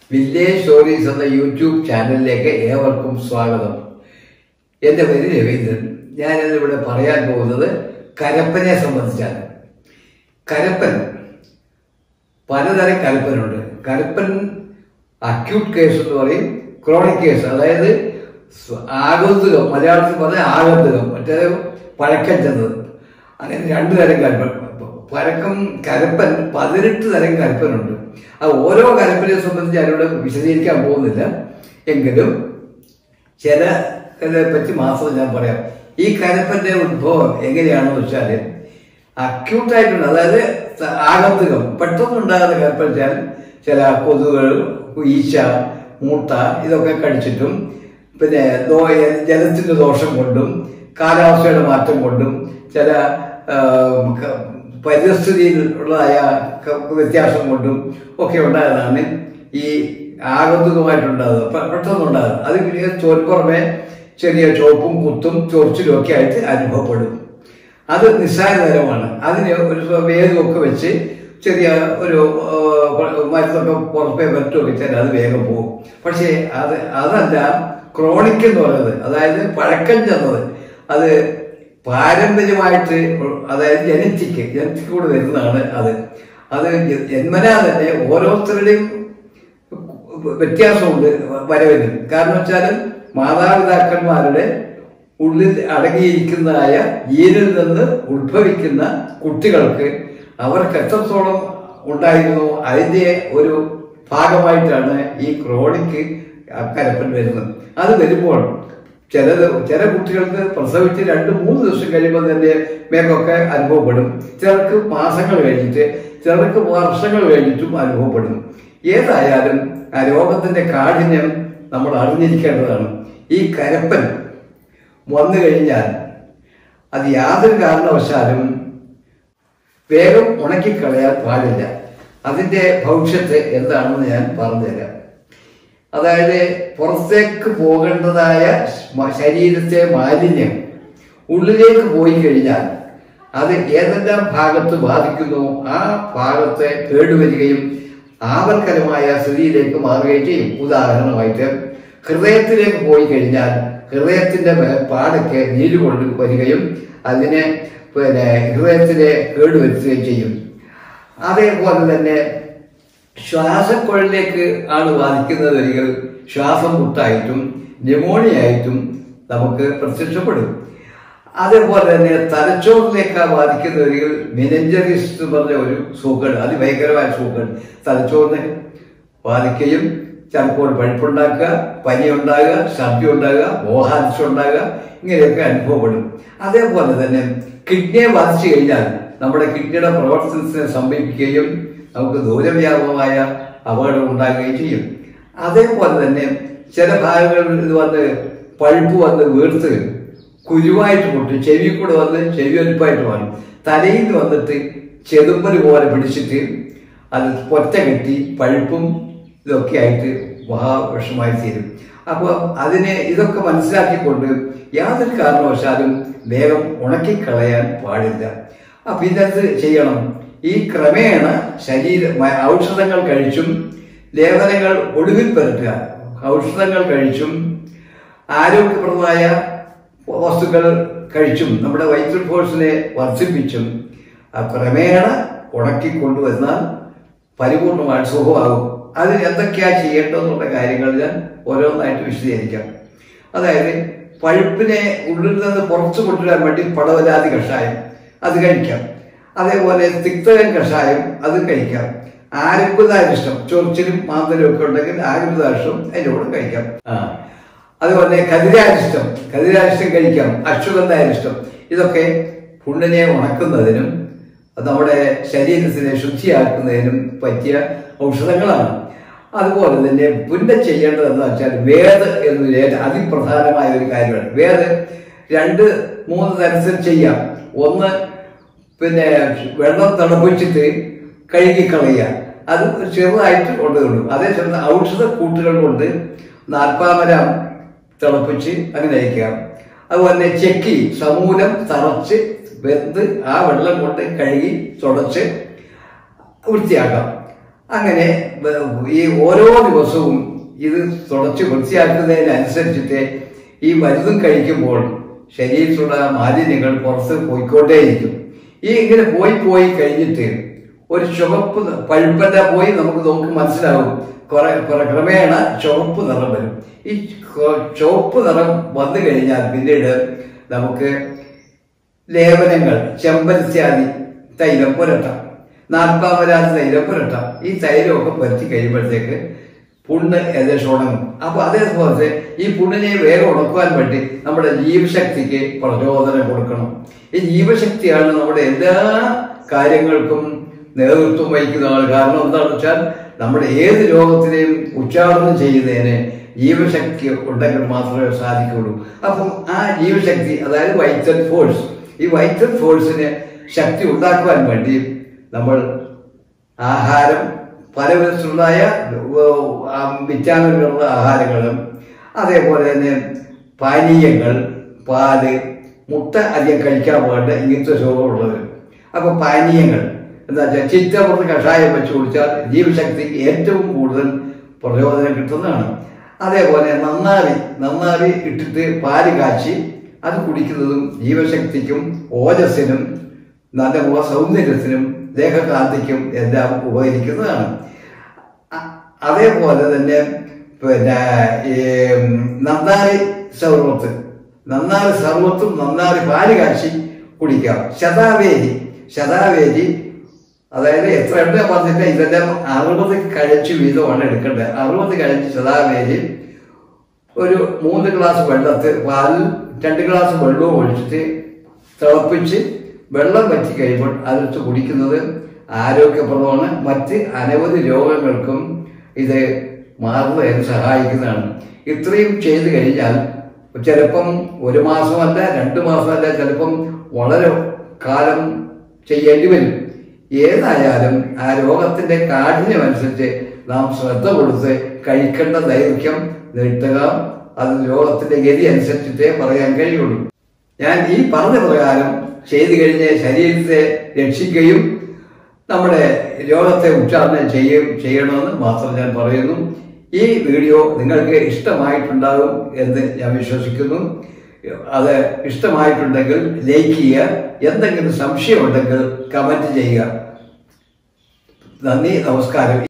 village stories എന്ന YouTube ചാനലിലേക്ക് ഏവർക്കും സ്വാഗതം എൻ്റെ പേര് രവീന്ദ്രൻ ഞാനിന്നിവിടെ പറയാൻ പോകുന്നത് കരപ്പനെ സംബന്ധിച്ചാണ് കരപ്പൻ പലതരം കരപ്പനുണ്ട് കരപ്പൻ അക്യൂട്ട് കേസ് എന്ന് പറയും ക്രോണിക് കേസ് അതായത് സ്വ- ആഗന്തുകം മലയാളത്തിൽ പറഞ്ഞാൽ ആഗന്തുകം മറ്റേത് പഴക്കം ചെന്നത് അങ്ങനെ രണ്ടു തരം കരപ്പൻ പഴക്കം കരപ്പൻ പതിനെട്ട് തരം കരപ്പനുണ്ട് അത് ഓരോ കരപ്പനെ സംബന്ധിച്ച് ഞാനിവിടെ വിശദീകരിക്കാൻ പോകുന്നില്ല എങ്കിലും ചില ഇതിനെ പറ്റി മാത്രം ഞാൻ പറയാം ഈ കരപ്പന്റെ ഉദ്ഭവം എങ്ങനെയാണെന്ന് വെച്ചാൽ അക്യൂട്ടായിട്ടുണ്ട് അതായത് സ- ആഗന്തുകം പെട്ടെന്നുണ്ടാകുന്ന കരപ്പൻ വെച്ചാൽ ചില കൊതുകുകൾ ഈച്ച മൂട്ട ഇതൊക്കെ കടിച്ചിട്ടും പിന്നെ ദോ- ജലത്തിന്റെ ദോഷം കൊണ്ടും കാലാവസ്ഥയുടെ മാറ്റം കൊണ്ടും ചില ആ, ക- പരിസ്ഥിതിയിൽ ഉള്ളതായ ക- വ്യത്യാസം കൊണ്ടും ഒക്കെ ഉണ്ടായതാണ് ഈ ആഗന്തുകമായിട്ടുണ്ടാകുന്നത് പെ- പെട്ടെന്നുണ്ടാകുന്നത് അത് പിന്നെ ചോൽപ്പുറമെ ചെറിയ ചോപ്പും കുത്തും ചൊറിച്ചിലും ഒക്കെ ആയിട്ട് അനുഭവപ്പെടും അത് നിസ്സാരതരമാണ് അതിന് ഒരു സ്വ- വേദമൊക്കെ വെച്ച് ചെറിയ ഒരു ആ, പ- മരുന്നൊക്കെ പുറപ്പേ പറ്റുമൊക്കെ വെച്ചാൽ അത് വേഗം പോകും പക്ഷേ അത് അതല്ല ക്രോണിക് എന്ന് പറയുന്നത് അതായത് പഴക്കം ചെന്നത് അത് പാരമ്പര്യമായിട്ട് ഉ- അതായത് ജനറ്റിക് ജനറ്റിക് കൂടെ വരുന്നതാണ് അത് അത് ജ- ജന്മനാ തന്നെ ഓരോരുത്തരുടെയും വ്യത്യാസമുണ്ട് വരവിന് കാരണം വെച്ചാൽ മാതാപിതാക്കന്മാരുടെ ഉള്ളിൽ അടങ്ങിയിരിക്കുന്നതായ ജീനിൽ നിന്ന് ഉത്ഭവിക്കുന്ന കുട്ടികൾക്ക് അവർക്ക് എത്രത്തോളം ഉണ്ടായിരുന്നു അതിന്റെ ഒരു ഭാഗമായിട്ടാണ് ഈ ക്രോണിക്ക് കരപ്പൻ വരുന്നത് അത് വരുമ്പോൾ ചിലത് ചില കുട്ടികൾക്ക് പ്രസവിച്ച് രണ്ട് മൂന്ന് ദിവസം കഴിയുമ്പോൾ തന്നെ മേഘമൊക്കെ അനുഭവപ്പെടും ചിലർക്ക് മാസങ്ങൾ കഴിഞ്ഞിട്ട് ചിലർക്ക് വർഷങ്ങൾ കഴിഞ്ഞിട്ടും അനുഭവപ്പെടും ഏതായാലും ആ രോഗത്തിന്റെ കാഠിന്യം നമ്മൾ അറിഞ്ഞിരിക്കേണ്ടതാണ് ഈ കരപ്പൻ വന്നു കഴിഞ്ഞാൽ അത് യാതൊരു കാരണവശാലും വേഗം ഉണക്കിക്കളയാൻ പാടില്ല അതിന്റെ ഭവിഷ്യത്ത് എന്താണെന്ന് ഞാൻ പറഞ്ഞുതരാം അതായത് പുറത്തേക്ക് പോകേണ്ടതായ മ- ശരീരത്തെ മാലിന്യം ഉള്ളിലേക്ക് പോയി കഴിഞ്ഞാൽ അത് ഏതെല്ലാം ഭാഗത്ത് ബാധിക്കുന്നു ആ ഭാഗത്തെ കേടുവരികയും ആവർത്തനമായ സ്ഥിതിയിലേക്ക് മാറുകയും ചെയ്യും ഉദാഹരണമായിട്ട് ഹൃദയത്തിലേക്ക് പോയി കഴിഞ്ഞാൽ ഹൃദയത്തിന്റെ മേ- പാടയ്ക്ക് നീര് കൊണ്ട് വരികയും അതിനെ പിന്നെ ഹൃദയത്തിനെ കേടുവരുത്തുകയും ചെയ്യും അതേപോലെ തന്നെ ശ്വാസക്കുഴലിലേക്ക് ആണ് ബാധിക്കുന്നത് ഒരിക്കൽ ശ്വാസം മുട്ടായിട്ടും ന്യൂമോണിയ ആയിട്ടും നമുക്ക് പ്രത്യക്ഷപ്പെടും അതേപോലെ തന്നെ തലച്ചോറിലേക്ക് ബാധിക്കുന്ന ഒരിക്കൽ മെനഞ്ചറിസ് എന്ന് പറഞ്ഞ ഒരു സൂക്കേട് അതിഭയങ്കരമായ സൂക്കേട് തലച്ചോറിനെ ബാധിക്കുകയും ചിലപ്പോൾ പഴുപ്പുണ്ടാക്കുക പനി ഉണ്ടാകുക ഛർദി ഉണ്ടാകുക മോഹാംശം ഉണ്ടാകുക ഇങ്ങനെയൊക്കെ അനുഭവപ്പെടും അതേപോലെ തന്നെ കിഡ്നിയെ ബാധിച്ചു കഴിഞ്ഞാൽ നമ്മുടെ കിഡ്നിയുടെ പ്രവർത്തനത്തിനെ സംഭവിക്കുകയും നമുക്ക് ദൂരവ്യാപകമായ അപകടം ഉണ്ടാകുകയും ചെയ്യും അതേപോലെ തന്നെ ചില ഭാഗങ്ങളിൽ ഇത് വന്ന് പഴുപ്പ് വന്ന് വീർത്ത് കുരുവായിട്ട് പൊട്ടും ചെവി കൂടെ വന്ന് ചെവി ഒലിപ്പായിട്ട് മാറും തലയിൽ നിന്ന് വന്നിട്ട് ചെതുമ്പൽ പോലെ പിടിച്ചിട്ട് അത് പൊറ്റ കെട്ടി പഴുപ്പും ഇതൊക്കെ ആയിട്ട് മഹാവിഷമായി തീരും അപ്പോൾ അതിനെ ഇതൊക്കെ മനസ്സിലാക്കിക്കൊണ്ട് യാതൊരു കാരണവശാലും വേഗം ഉണക്കിക്കളയാൻ പാടില്ല അപ്പൊ ഇതെന്ത് ചെയ്യണം ഈ ക്രമേണ ശരീര മ- ഔഷധങ്ങൾ കഴിച്ചും ലേപനങ്ങൾ ഒടുവിൽ പുരട്ടുക ഔഷധങ്ങൾ കഴിച്ചും ആരോഗ്യപ്രദമായ വസ്തുക്കൾ കഴിച്ചും നമ്മുടെ വൈറ്റൽ ഫോഴ്സിനെ വർദ്ധിപ്പിച്ചും ആ ക്രമേണ ഉണക്കിക്കൊണ്ടുവന്നാൽ പരിപൂർണമായിട്ട് സുഖമാകും അത് എന്തൊക്കെയാ ചെയ്യേണ്ടതെന്നുള്ള കാര്യങ്ങൾ ഞാൻ ഓരോന്നായിട്ട് വിശദീകരിക്കാം അതായത് പഴുപ്പിനെ ഉള്ളിൽ നിന്ന് പുറത്തു കൊണ്ടുവരാൻ വേണ്ടി പടവലാതി കഷായം അത് കഴിക്കാം അതേപോലെ തിക്തകൻ കഷായം അത് കഴിക്കാം ആരംഭതാരിഷ്ടം ചൊറിച്ചിലും മാന്തലും ഒക്കെ ഉണ്ടെങ്കിൽ ആരംഭതാരിഷ്ടം അതിൻ്റെ കൂടെ കഴിക്കാം ആ അതുപോലെ കതിരാരിഷ്ടം കതിരാരിഷ്ടം കഴിക്കാം അശ്വഗന്ധാരിഷ്ടം ഇതൊക്കെ പുണ്ണിനെ ഉണക്കുന്നതിനും അത് നമ്മുടെ ശരീരത്തിനെ ശുദ്ധിയാക്കുന്നതിനും പറ്റിയ ഔഷധങ്ങളാണ് അതുപോലെ തന്നെ പിന്നെ ചെയ്യേണ്ടത് എന്താ വെച്ചാൽ വേദ് എന്നൊരു ഏറ്റവും അതിപ്രധാനമായ ഒരു കാര്യമാണ് വേദ് രണ്ട് മൂന്ന് തരത്തിൽ ചെയ്യാം ഒന്ന് പിന്നെ വെള്ളം തിളപ്പിച്ചിട്ട് കഴുകിക്കളയുക അത് ചെറുതായിട്ട് കൊണ്ടുകൊള്ളു അതേസമയം ഔഷധ കൂട്ടുകൾ കൊണ്ട് നാൽപ്പാമരം തിളപ്പിച്ച് അങ്ങനെ അയക്കുക അതുപോലെ ചെക്കി സമൂലം തറച്ച് വെന്ത് ആ വെള്ളം കൊണ്ട് കഴുകി തുടച്ച് വൃത്തിയാക്കാം അങ്ങനെ ബ- ഈ ഓരോ ദിവസവും ഇത് തുടച്ച് വൃത്തിയാക്കുന്നതിനനുസരിച്ചിട്ട് ഈ മരുന്നും കഴിക്കുമ്പോൾ ശരീരത്തിലുള്ള മാലിന്യങ്ങൾ പുറത്ത് പോയിക്കൊണ്ടേയിരിക്കും ഈ ഇങ്ങനെ പോയി പോയി കഴിഞ്ഞിട്ട് ഒരു ചുവപ്പ് ന- പഴുപ്പല്ല പോയി നമുക്ക് നോക്കി മനസ്സിലാവും കുറെ കുറെ ക്രമേണ ചുവപ്പ് നിറം വരും ഈ ചുവ- ചുവപ്പ് നിറം വന്നു കഴിഞ്ഞാൽ പിന്നീട് നമുക്ക് ലേപനങ്ങൾ ചെമ്പരത്യാദി തൈലം പുരട്ടാം നാൽപ്പാമരാതി തൈലം പുരട്ടാം ഈ തൈലമൊക്കെ പരത്തി കഴിയുമ്പോഴത്തേക്ക് പുണ്ണ് ഏകദേശം ഉണങ്ങും അപ്പൊ അതേപോലെ ഈ പുണ്ണിനെ വേഗം ഉണക്കുവാൻ വേണ്ടി നമ്മുടെ ജീവശക്തിക്ക് പ്രചോദനം കൊടുക്കണം ഈ ജീവശക്തിയാണ് നമ്മുടെ എല്ലാ കാര്യങ്ങൾക്കും നേതൃത്വം വഹിക്കുന്ന ആൾ കാരണം എന്താണെന്ന് വെച്ചാൽ നമ്മുടെ ഏത് രോഗത്തിനെയും ഉച്ചാടനം ചെയ്യുന്നതിന് ജീവശക്തി ഉണ്ടെങ്കിൽ മാത്രമേ സാധിക്കുള്ളൂ അപ്പം ആ ജീവശക്തി അതായത് വൈറ്റൽ ഫോഴ്സ് ഈ വൈറ്റൽ ഫോഴ്സിന് ശക്തി ഉണ്ടാക്കുവാൻ വേണ്ടി നമ്മൾ ആഹാരം പലവിധത്തിലുള്ളതായ ആ, വിറ്റാമിനുകളുള്ള ആഹാരങ്ങളും അതേപോലെ തന്നെ പാനീയങ്ങൾ പാല് മുട്ട അധികം കഴിക്കാൻ പാടില്ല ഇങ്ങനത്തെ രോഗമുള്ളത് അപ്പൊ പാനീയങ്ങൾ എന്താ വെച്ചാൽ ചിറ്റപ്പുറത്ത് കഷായം വെച്ച് കുടിച്ചാൽ ജീവശക്തിക്ക് ഏറ്റവും കൂടുതൽ പ്രചോദനം കിട്ടുന്നതാണ് അതേപോലെ നന്നാരി നന്നാരി ഇട്ടിട്ട് പാല് കാച്ചി അത് കുടിക്കുന്നതും ജീവശക്തിക്കും ഓജസ്സിനും നല്ല മുഖ സൗന്ദര്യത്തിനും ദേഹകാന്തിക്കും എല്ലാം ഉപകരിക്കുന്നതാണ് അ- അതേപോലെ തന്നെ പിന്നെ ഈ നന്നാരി സർവത്ത് നന്നാരി സർവത്തും നന്നാരി പാല് കാച്ചി കുടിക്കാം ശതാവേരി ശതാവേരി അതായത് എത്ര എണ്ണ പറഞ്ഞിട്ട് ഇതെല്ലാം അറുപത് കഴിച്ച് വീതമാണ് എടുക്കേണ്ടത് അറുപത് കഴിച്ച് ശതാവേരി ഒരു മൂന്ന് ഗ്ലാസ് വെള്ളത്തിൽ പാലിൽ രണ്ട് ഗ്ലാസ് വെള്ളവും ഒഴിച്ചിട്ട് തിളപ്പിച്ച് വെള്ളം വറ്റി കഴിയുമ്പോൾ അതെടുത്ത് കുടിക്കുന്നത് ആരോഗ്യപ്രദമാണ് മറ്റ് അനവധി രോഗങ്ങൾക്കും ഇത് മാറുന്നതിന് സഹായിക്കുന്നതാണ് ഇത്രയും ചെയ്തു കഴിഞ്ഞാൽ ചിലപ്പം ഒരു മാസമല്ല രണ്ട് മാസമല്ല ചിലപ്പം വളരെ കാലം ചെയ്യേണ്ടി വരും ഏതായാലും ആ രോഗത്തിന്റെ കാഠിന്യം അനുസരിച്ച് നാം ശ്രദ്ധ കൊടുത്ത് കഴിക്കേണ്ട ദൈർഘ്യം നീട്ടുക അത് രോഗത്തിന്റെ ഗതി അനുസരിച്ചിട്ടേ പറയാൻ കഴിയുള്ളൂ ഞാൻ ഈ പറഞ്ഞ പ്രകാരം ചെയ്തു കഴിഞ്ഞ് ശരീരത്തെ രക്ഷിക്കുകയും നമ്മുടെ രോഗത്തെ ഉച്ചാരണം ചെയ്യുകയും ചെയ്യണമെന്ന് മാത്രം ഞാൻ പറയുന്നു ഈ വീഡിയോ നിങ്ങൾക്ക് ഇഷ്ടമായിട്ടുണ്ടാകും എന്ന് ഞാൻ വിശ്വസിക്കുന്നു അത് ഇഷ്ടമായിട്ടുണ്ടെങ്കിൽ ലൈക്ക് ചെയ്യുക എന്തെങ്കിലും സംശയമുണ്ടെങ്കിൽ കമന്റ് ചെയ്യുക നന്ദി നമസ്കാരം